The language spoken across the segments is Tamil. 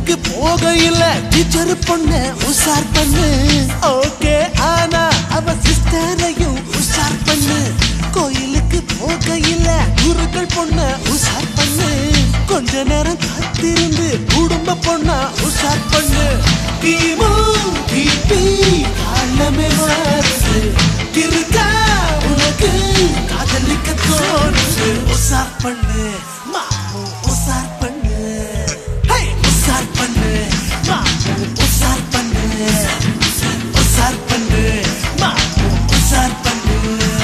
கோயிலுக்கு போகையில டீச்சர் பொண்ணு உஷார் பண்ணு ஓகே ஆனா அவ சிஸ்டரையும் உஷார் பண்ணு கோயிலுக்கு போகையில குருக்கள் பொண்ணு உஷார் பண்ணு கொஞ்ச நேரம் காத்திருந்து குடும்ப பொண்ணா உஷார் பண்ணு கீமு கிபி காலமே வருது இருக்கா உனக்கு காதலிக்க தோணுது உஷார் பண்ணு மாமு உஷார் பண்ணு ஹே உஷார் பண்ணு மாமு உஷார் பண்ணு உஷார் பண்ணு மாமு உஷார் பண்ணு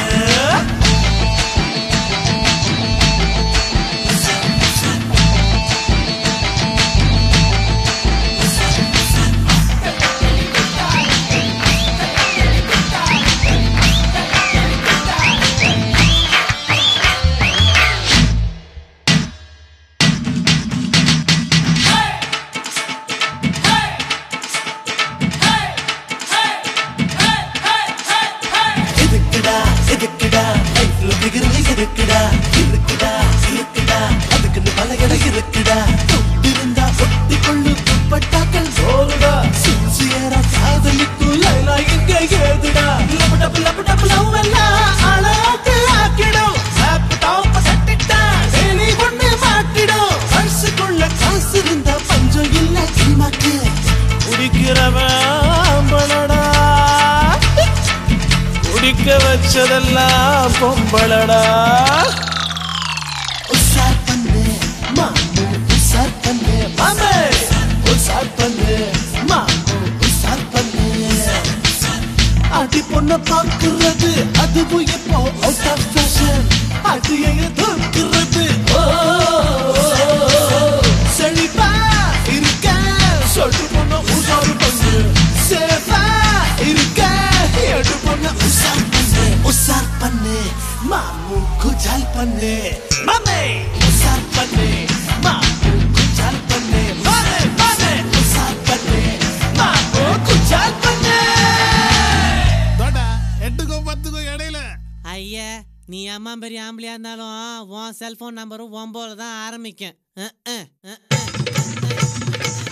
எதுக்குடா எதுக்குடா லைஃப்ல பிகர்ல எதுக்குடா இருக்குடா இருக்குடா அதுக்குன்னு பல இடம் இருக்குடா இருந்தா ஒட்டி கொள்ளு துப்பட்டாக்கள் சோறுடா சின்சியரா காதலிக்கும் லைலா இங்க ஏதுடா லப டப லப டப லவ் எல்லாம் அழகு ஆக்கிடும் லேப்டாப் சட்டிட்டா டெய்லி ஒண்ணு மாட்டிடும் பர்சுக்குள்ள காசு இருந்தா பஞ்சம் இல்ல சினிமாக்கு குடிக்கிறவன் பணடா குடிக்க வச்சதெல்லாம் பொம்பளடா உஷார் பண்ணு மாமு உஷார் பண்ணு மாமே உஷார் பண்ணு மாமு உஷார் பண்ணு அடி பொண்ண பாக்குறது அதுவும் இப்போ அவுட் ஆஃப் ஃபேஷன் அது எங்க தோற்கிறது ஓ செழிப்பா இருக்க சொல்லு பொண்ண உஷார் பண்ணு சேஃபா இருக்க எடு பொண்ண உஷார் பண்ணு உஷார் பண்ணு மாமு குஜால் பண்ணு மாமே உஷார் பண்ணு மாமு குஜால் பண்ணு மாமே மாமே உஷார் பண்ணு மாமு குஜால் பண்ணு தோடா எட்டுக்கும் பத்துக்கும் இடையில ஐயா நீ அம்மா பெரிய ஆம்பளையா இருந்தாலும் உன் செல்போன் நம்பரும் ஒம்போல தான் ஆரம்பிக்கும் அஹ், அஹ், அஹ், அஹ்.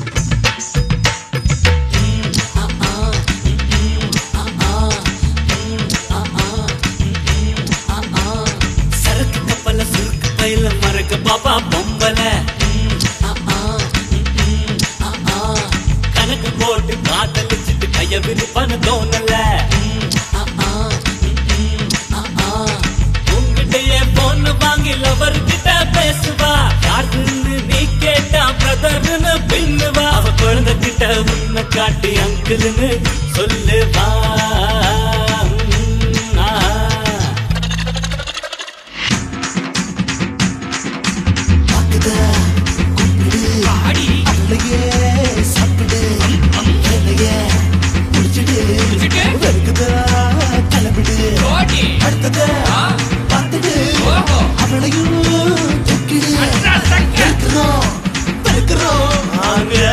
சரக்கு கப்பல சுருக்கு பையில மறக்க பாப்பா பொம்பல கணக்கு போட்டு காதலிச்சிட்டு கைய விருப்பன்னு தோணல உங்ககிட்டயே பொண்ணு வாங்கி லவர் கிட்ட பேசுவா யாருன்னு நீ கேட்டா பிரதர்னு பின்னுவா அவ குழந்தை கிட்ட உன்னை காட்டி அங்கிள்னு சொல்லுவா உம், ஆ. பாக்குதா கூப்பிடு அவளையே சாப்பிடு வேலையே முடிச்சிடு வெறுக்குதா கிளம்பிடு அடுத்ததா பார்த்துடு அவளையும் தூக்கிடு இருக்கிறோம் பெருக்கிறோம் நாங்க